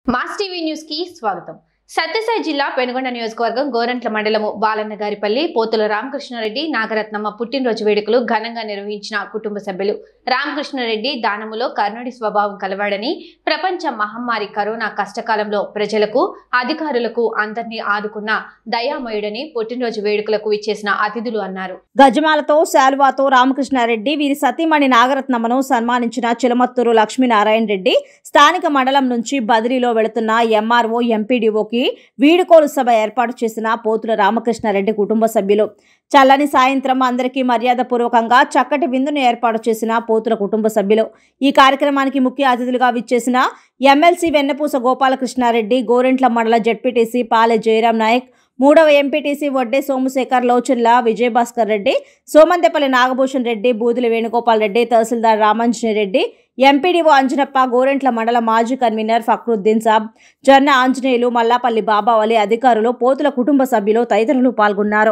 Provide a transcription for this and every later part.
Mass TV news కి స్వాగతం సత్యసాయి జిల్లా పెనుగొండ నియోజకవర్గం గోరంట్ల మండలము బాలన్నగారిపల్లి పోతుల రామకృష్ణారెడ్డి నాగరత్నమ్మ పుట్టినరోజు వేడుకలు ఘనంగా నిర్వహించిన కుటుంబ సభ్యులు రామకృష్ణారెడ్డి దానములో కర్ణుడి స్వభావం కలవాడని ప్రపంచ మహమ్మారి కరోనా కష్టకాలంలో ప్రజలకు అధికారులకు అందరినీ ఆదుకున్న దయామయుడని పుట్టినరోజు వేడుకలకు ఇచ్చేసిన అతిథులు అన్నారు గజమాలతో శాలువాతో రామకృష్ణారెడ్డి వీరి సతీమణి నాగరత్నమ్మను సన్మానించిన చిలమత్తూరు లక్ష్మీనారాయణ రెడ్డి స్థానిక మండలం నుంచి బదిలీలో వెళుతున్న ఎంఆర్ఓ ఎంపీడీఓకి వీడుకోలు సభ ఏర్పాటు చేసిన పోతుల రామకృష్ణారెడ్డి కుటుంబ సభ్యులు చల్లని సాయంత్రం అందరికీ మర్యాదపూర్వకంగా చక్కటి విందును ఏర్పాటు చేసిన పోతుల కుటుంబ సభ్యులు ఈ కార్యక్రమానికి ముఖ్య అతిథులుగా విచ్చేసిన ఎమ్మెల్సీ వెన్నపూస గోపాలకృష్ణారెడ్డి గోరెంట్ల మండల జడ్పీటీసీ పాలె జయరాం నాయక్ మూడవ ఎంపీటీసీ వడ్డే సోమశేఖర్ లోచుల్లా విజయభాస్కర్ రెడ్డి సోమందెపల్లి నాగభూషణ్ రెడ్డి బూదుల వేణుగోపాల్ రెడ్డి తహసీల్దార్ రామాంజనేయ రెడ్డి ఎంపీడీఓ అంజనప్ప గోరెంట్ల మండల మాజీ కన్వీనర్ ఫక్రుద్దీన్ సాబ్ జొన్న ఆంజనేయులు మల్లాపల్లి బాబావలి అధికారులు పోతుల కుటుంబ సభ్యులు తదితరులు పాల్గొన్నారు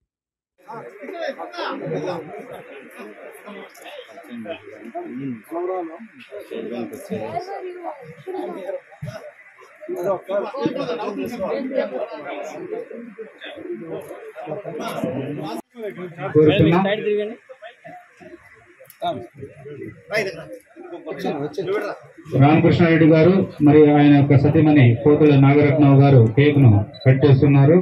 కోరుతున్నాం రామకృష్ణారెడ్డి గారు మరి ఆయన యొక్క సతీమణి కోతుల నాగరత్నరావు గారు కేక్ ను కట్ చేస్తున్నారు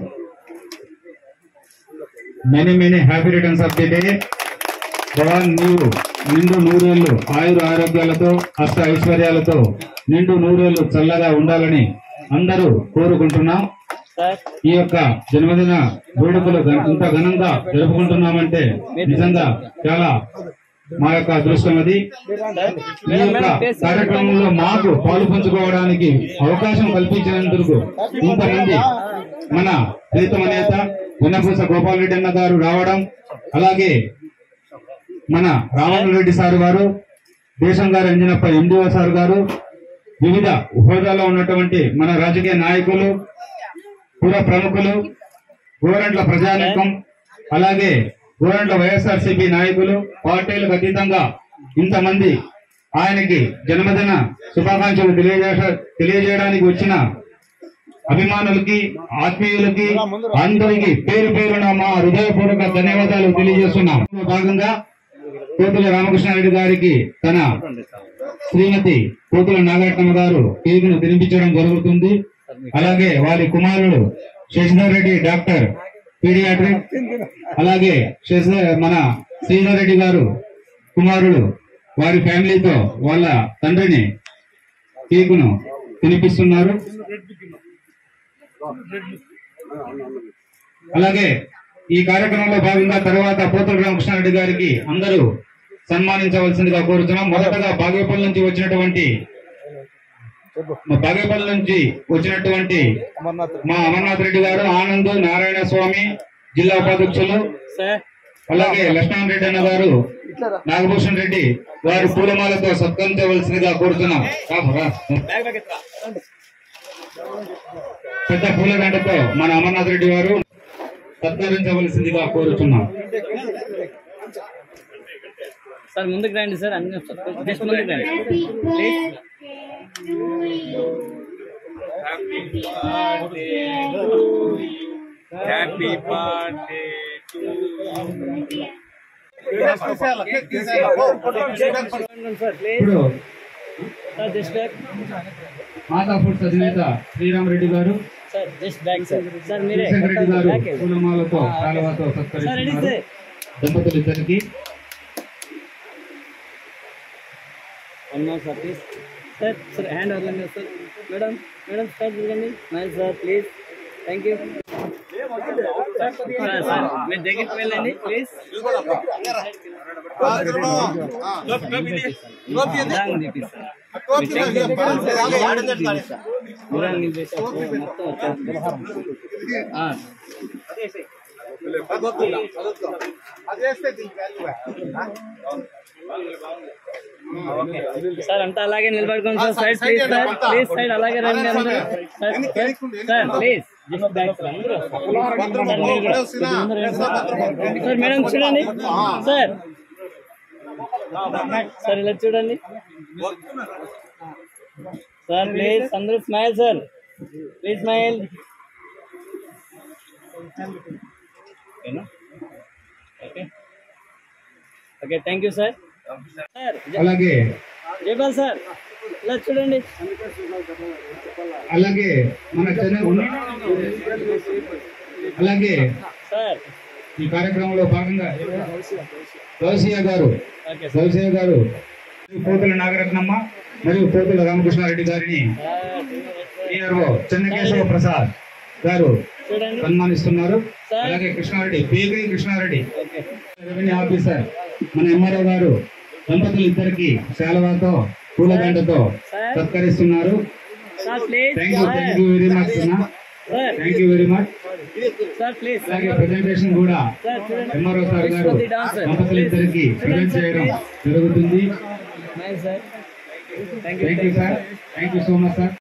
many many happy returns of the day భగవాన్ నీవు నిండు నూరేళ్లు ఆయుర ఆరోగ్యాలతో అష్ట ఐశ్వర్యాలతో నిండు నూరేళ్లు చల్లగా ఉండాలని అందరూ కోరుకుంటున్నాం ఈ యొక్క జన్మదిన వేడుకలు గ- ఇంత ఘనంగా జరుపుకుంటున్నామంటే నిజంగా చాలా మా యొక్క అదృష్టం అది ఈ యొక్క కార్యక్రమంలో మాకు పాలు పంచుకోవడానికి అవకాశం కల్పించినందుకు ఇంతమంది మన ప్రీతమ నేత వెన్నపూస గోపాల్ రెడ్డి అన్న గారు రావడం అలాగే మన రామన్ రెడ్డి సార్ గారు దేశం గారు అంజనప్ప ఎండిఓ సార్ గారు వివిధ హోదాలో ఉన్నటువంటి మన రాజకీయ నాయకులు పుర ప్రముఖులు గోరంట్ల ప్రజానీకం అలాగే గోరంట్ల వైఎస్ఆర్సీపీ నాయకులు పార్టీలకు అతీతంగా ఇంతమంది ఆయనకి జన్మదిన శుభాకాంక్షలు తెలియజేస తెలియజేయడానికి వచ్చిన అభిమానులకి ఆత్మీయులకి అందరికి పేరు పేరున మా హృదయపూర్వక ధన్యవాదాలు తెలియజేస్తున్నాం భాగంగా కోతుల రామకృష్ణారెడ్డి గారికి తన శ్రీమతి కోతుల నాగరత్నమ్మ గారు కేకును తినిపించడం జరుగుతుంది అలాగే వారి కుమారుడు శశిధర్ రెడ్డి డాక్టర్ పీడియాట్రిక్ అలాగే శశిధర్ మన శ్రీధర్ రెడ్డి గారు కుమారుడు వారి ఫ్యామిలీతో వాళ్ళ తండ్రిని కేకును తినిపిస్తున్నారు అలాగే ఈ కార్యక్రమంలో భాగంగా తర్వాత పోతుల రామకృష్ణారెడ్డి గారికి అందరూ సన్మానించవలసిందిగా కోరుతున్నాం మొదటగా బాగేపల్లి నుంచి వచ్చినటువంటి మా బాగేపల్లి నుంచి వచ్చినటువంటి మా అమర్నాథ్ రెడ్డి గారు ఆనంద్ నారాయణ స్వామి జిల్లా ఉపాధ్యక్షులు అలాగే లక్ష్మణ్ రెడ్డి అన్న గారు నాగభూషణ్ రెడ్డి వారి పూలమాలతో సత్కరించవలసిందిగా కోరుతున్నాం రాము, రా. పెద్ద పూలదండతో మన అమర్నాథ్ రెడ్డి గారు సత్కరించవలసిందిగా కోరుతున్నాం సార్ ముందుకు రండి సార్ అన్ని జస్ట్ ముందుకు రండి please happy birthday sir please ఇప్పుడు sir just back Matha Foods అధినేత Sriram Reddy garu sir just back sir sir మీరే శివశంకర్ రెడ్డి గారు బ్యాక్ పూలమాలతో కాలువతో సార్ రెడీ సత్కరిస్తున్నారు సార్ దంపతులు ఇద్దరికి one more sir please sir sir hand వదలండి సార్ మేడం మేడం స్టార్ట్ చేయండి nice sir please thank you sir sir మీరు దగ్గరికి వెళ్ళండి ప్లీజ్ దూరంగా తీపిస్తారు దూరంగా నిలిపేసి మొత్తం వచ్చేస్తుంది ఆ. సార్ అంతా అలాగే నిలబడుకోండి sir side please sir please side అలాగే రండి అందరూ sir sir please just back sir అందరూ సార్ మీరు కూడా కొంచెం ముందర రండి సార్. సార్ మేడం చూడండి సార్ సార్ ఇలా చూడండి సార్ ప్లీజ్ అందరూ స్మైల్ సార్ ప్లీజ్ స్మైల్ ఓకేనా okay okay thank you sir sir అలాగే జయపాల్ సార్ ఇలా చూడండి అలాగే మన చెన్నై అలాగే సార్ ఈ కార్యక్రమంలో భాగంగా గౌసియా గారు ఓకే సార్ గౌసియా గారు పోతుల నాగరత్నమ్మ మరియు పోతుల రామకృష్ణారెడ్డి గారిని ఈఆర్ఓ చెన్నకేశవ ప్రసాద్ గారు చూడండి సన్మానిస్తున్నారు అలాగే కృష్ణారెడ్డి పేగై కృష్ణారెడ్డి ఓకే రెవెన్యూ ఆఫీసర్ మన ఎంఆర్ఓ గారు దంపతులు ఇద్దరికి శాలవాతో పూలదండతో సత్కరిస్తున్నారు sir please thank you thank you very much sir thank you very much sir please అలాగే ప్రెజెంటేషన్ కూడా సార్ చూడండి ఎంఆర్ఓ సార్ గారు దంపతులు ఇద్దరికి ప్రజెంట్ చేయడం జరుగుతుంది smile sir thank you thank you sir thank you so much sir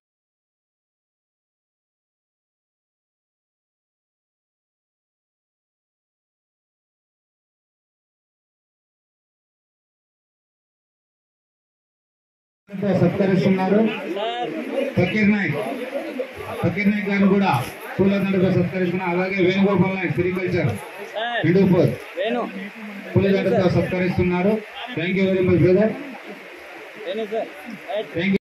సత్కరిస్తున్నారు sir Fakir Nayak Fakir Nayak గారిని కూడా పూలదండతో సత్కరిస్తున్నారు అలాగే వేణుగోపాల్ నాయక్ సెరికల్చర్ సార్ హిందూపూర్ వేణు పూలదండతో సత్కరిస్తున్నారు thank you very much brother Venu sir thank